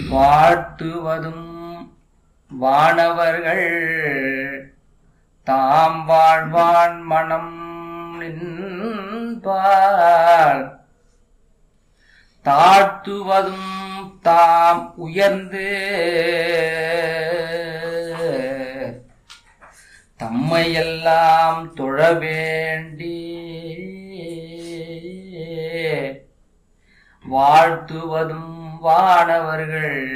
வாழ்த்துவதும் வானவர்கள் தாம் வாழ்வான் மனம் நின்பார் தாழ்த்துவதும் தாம் உயர்ந்து தம்மையெல்லாம் தொழ வேண்டி வாழ்த்துவதும் வானவர்கள்